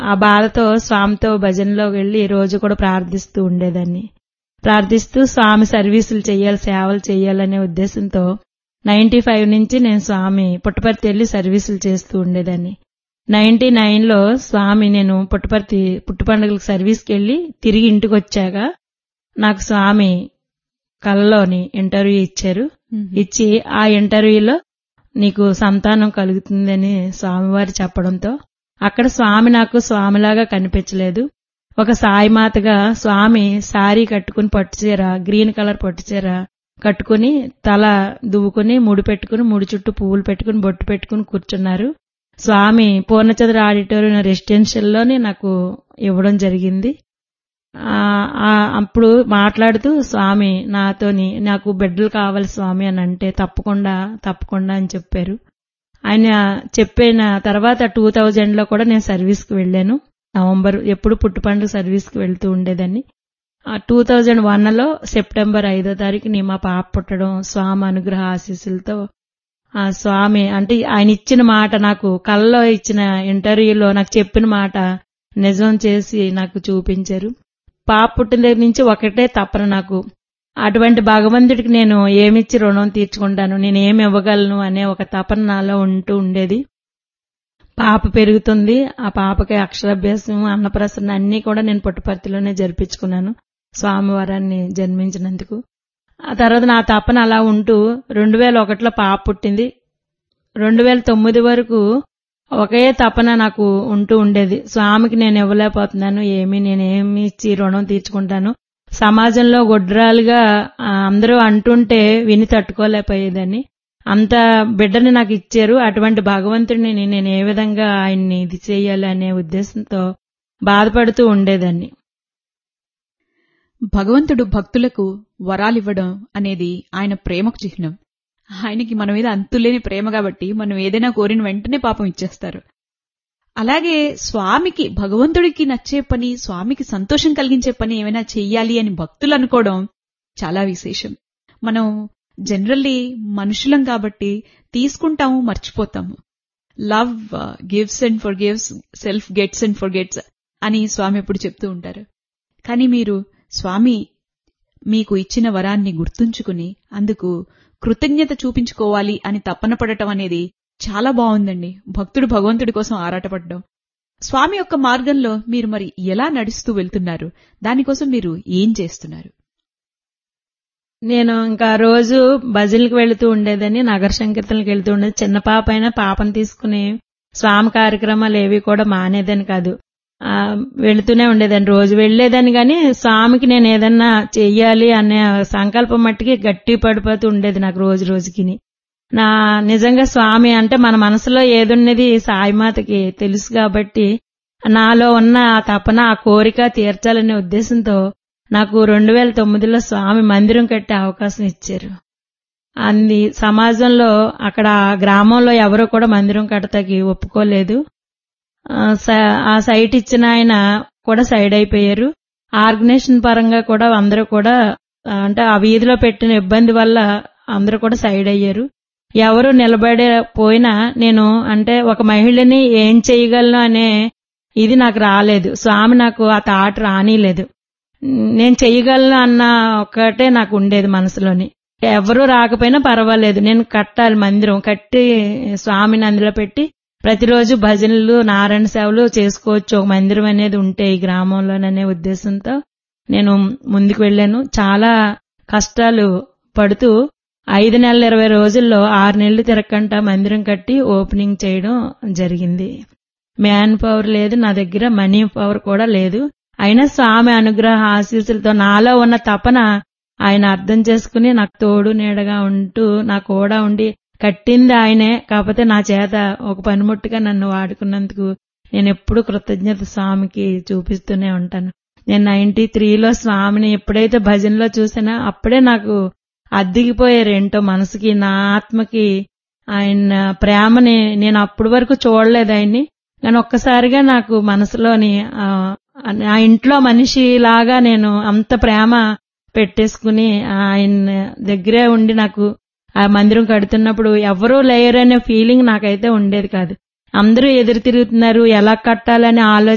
ఆ బాధతో స్వామితో భజనలో వెళ్లి రోజు కూడా ప్రార్థిస్తూ ఉండేదాన్ని ప్రార్థిస్తూ స్వామి సర్వీసులు చేయాలి సేవలు చేయాలనే ఉద్దేశంతో నైన్టీ ఫైవ్ నుంచి నేను స్వామి పుట్టపర్తి వెళ్లి సర్వీసులు చేస్తూ ఉండేదాన్ని నైన్టీ నైన్ లో స్వామి నేను పుట్టపర్తి పుట్టు పండుగలకు సర్వీస్కి వెళ్లి తిరిగి ఇంటికి వచ్చాక నాకు స్వామి కళ్ళలోని ఇంటర్వ్యూ ఇచ్చారు ఇచ్చి ఆ ఇంటర్వ్యూలో నీకు సంతానం కలుగుతుందని స్వామివారు చెప్పడంతో అక్కడ స్వామి నాకు స్వామిలాగా కనిపించలేదు ఒక సాయిమాతగా స్వామి సారీ కట్టుకుని పట్టుచీర గ్రీన్ కలర్ పట్టుచీర కట్టుకుని తల దువ్వుకుని ముడి పెట్టుకుని ముడి చుట్టూ పువ్వులు పెట్టుకుని బొట్టు పెట్టుకుని కూర్చున్నారు స్వామి పూర్ణచంద్ర ఆడిటోరియం రెసిడెన్షియల్లోనే నాకు ఇవ్వడం జరిగింది ఆ, ఆ, అప్పుడు మాట్లాడుతూ స్వామి నాతోని నాకు బిడ్డలు కావాలి స్వామి అని అంటే తప్పకుండా తప్పకుండా అని చెప్పారు ఆయన చెప్పిన తర్వాత టూ థౌజండ్ లో కూడా నేను సర్వీస్ కి వెళ్ళాను నవంబర్ ఎప్పుడు పుట్టుపండుగ సర్వీస్ కి వెళ్తూ ఉండేదాన్ని ఆ టూ థౌజండ్ వన్ లో సెప్టెంబర్ ఐదో తారీఖుని మా పాప పుట్టడం స్వామి అనుగ్రహ ఆశీస్సులతో ఆ స్వామి అంటే ఆయన ఇచ్చిన మాట నాకు కల్లో ఇచ్చిన ఇంటర్వ్యూలో నాకు చెప్పిన మాట నిజం చేసి నాకు చూపించారు పాప పుట్టిన దగ్గర నుంచి ఒకటే తపన నాకు అటువంటి భగవంతుడికి నేను ఏమిచ్చి రుణం తీర్చుకుంటాను నేను ఏమి ఇవ్వగలను అనే ఒక తపన నాలో ఉంటూ ఉండేది పాప పెరుగుతుంది ఆ పాపకి అక్షరాభ్యాసం అన్నప్రసన్న అన్ని కూడా నేను పుట్టపర్తిలోనే జరిపించుకున్నాను స్వామివారాన్ని జన్మించినందుకు ఆ తర్వాత నా తపన అలా ఉంటూ రెండు వేల ఒకటిలో పాప పుట్టింది రెండు వేల తొమ్మిది వరకు ఒకే తపన నాకు ఉంటూ ఉండేది స్వామికి నేను ఇవ్వలేకపోతున్నాను ఏమి నేను ఏమి ఇచ్చి రుణం తీర్చుకుంటాను సమాజంలో గొడ్రాలుగా ఆ, అందరూ అంటుంటే విని తట్టుకోలేకపోయేదాన్ని అంత బిడ్డని నాకు ఇచ్చారు అటువంటి భగవంతుడిని నేను ఏ విధంగా ఆయన్ని ఇది చేయాలి అనే ఉద్దేశంతో బాధపడుతూ ఉండేదాన్ని భగవంతుడు భక్తులకు వరాలివ్వడం అనేది ఆయన ప్రేమకు చిహ్నం ఆయనకి మన మీద అంతులేని ప్రేమ కాబట్టి మనం ఏదైనా కోరిన వెంటనే పాపం ఇచ్చేస్తారు అలాగే స్వామికి భగవంతుడికి నచ్చే పని స్వామికి సంతోషం కలిగించే పని ఏమైనా చెయ్యాలి అని భక్తులు అనుకోవడం చాలా విశేషం మనం జనరల్లీ మనుషులం కాబట్టి తీసుకుంటాము మర్చిపోతాము love gives and forgives self gets and forgets అని స్వామి ఎప్పుడు చెప్తూ ఉంటారు కానీ మీరు స్వామి మీకు ఇచ్చిన వరాన్ని గుర్తుంచుకుని అందుకు కృతజ్ఞత చూపించుకోవాలి అని తప్పన పడటం అనేది చాలా బాగుందండి భక్తుడు భగవంతుడి కోసం ఆరాటపడడం స్వామి యొక్క మార్గంలో మీరు మరి ఎలా నడుస్తూ వెళ్తున్నారు దానికోసం మీరు ఏం చేస్తున్నారు నేను ఇంకా రోజు భజనలకు వెళుతూ ఉండేదని నగర సంకీర్తనలకు వెళ్తూ ఉండేది చిన్న పాప అయినా పాపను తీసుకుని స్వామి కార్యక్రమాలు ఏవి కూడా మానేదని కాదు ఆ, వెళుతూనే ఉండేదాన్ని రోజు వెళ్లేదని గాని స్వామికి నేను ఏదన్నా చెయ్యాలి అనే సంకల్పం మట్టికి గట్టి పడిపోతూ ఉండేది నాకు రోజు రోజుకిని నా నిజంగా స్వామి అంటే మన మనసులో ఏదున్నది సాయిమాతకి తెలుసు కాబట్టి నాలో ఉన్న ఆ తపన ఆ కోరిక తీర్చాలనే ఉద్దేశంతో నాకు రెండు వేల తొమ్మిదిలో స్వామి మందిరం కట్టే అవకాశం ఇచ్చారు అంది సమాజంలో అక్కడ ఆ గ్రామంలో ఎవరు కూడా మందిరం కట్టతాకి ఒప్పుకోలేదు ఆ, స- ఆ సైట్ ఇచ్చిన ఆయన కూడా సైడ్ అయిపోయారు ఆర్గనైజేషన్ పరంగా కూడా అందరూ కూడా ఆ, అంటే ఆ వీధిలో పెట్టిన ఇబ్బంది వల్ల అందరూ కూడా సైడ్ అయ్యారు ఎవరు నిలబడే పోయినా నేను అంటే ఒక మహిళని ఏం చేయగలను అనే ఇది నాకు రాలేదు స్వామి నాకు ఆ థాట్ రానిలేదు నేను చెయ్యగలను అన్న ఒక్కటే నాకు ఉండేది మనసులోని ఎవరు రాకపోయినా పర్వాలేదు నేను కట్టాలి మందిరం కట్టి స్వామిని అందులో పెట్టి ప్రతిరోజు భజనలు నారాయణ సేవలు చేసుకోవచ్చు ఒక మందిరం అనేది ఉంటే ఈ గ్రామంలోననే ఉద్దేశంతో నేను ముందుకు వెళ్ళాను చాలా కష్టాలు పడుతూ ఐదు నెలల ఇరవై రోజుల్లో ఆరు నెలలు తిరగకుండా మందిరం కట్టి ఓపెనింగ్ చేయడం జరిగింది మ్యాన్ పవర్ లేదు నా దగ్గర మనీ పవర్ కూడా లేదు అయినా స్వామి అనుగ్రహ ఆశీస్సులతో నాలో ఉన్న తపన ఆయన అర్థం చేసుకుని నాకు తోడు నీడగా ఉంటూ నా కూడా ఉండి కట్టింది ఆయనే కాకపోతే నా చేత ఒక పనిముట్టుగా నన్ను వాడుకున్నందుకు నేను ఎప్పుడు కృతజ్ఞత స్వామికి చూపిస్తూనే ఉంటాను నేను నైన్టీ త్రీలో స్వామిని ఎప్పుడైతే భజనలో చూసినా అప్పుడే నాకు అద్దిగిపోయారు ఏంటో మనసుకి నా ఆత్మకి ఆయన ప్రేమని నేను అప్పటి వరకు చూడలేదు ఆయన్ని కానీ ఒక్కసారిగా నాకు మనసులోని ఆ, ఆ ఇంట్లో మనిషి లాగా నేను అంత ప్రేమ పెట్టేసుకుని ఆయన దగ్గరే ఉండి నాకు ఆ మందిరం కడుతున్నప్పుడు ఎవరూ లేరనే ఫీలింగ్ నాకైతే ఉండేది కాదు అందరూ ఎదురు తిరుగుతున్నారు ఎలా కట్టాలనే ఆలోచన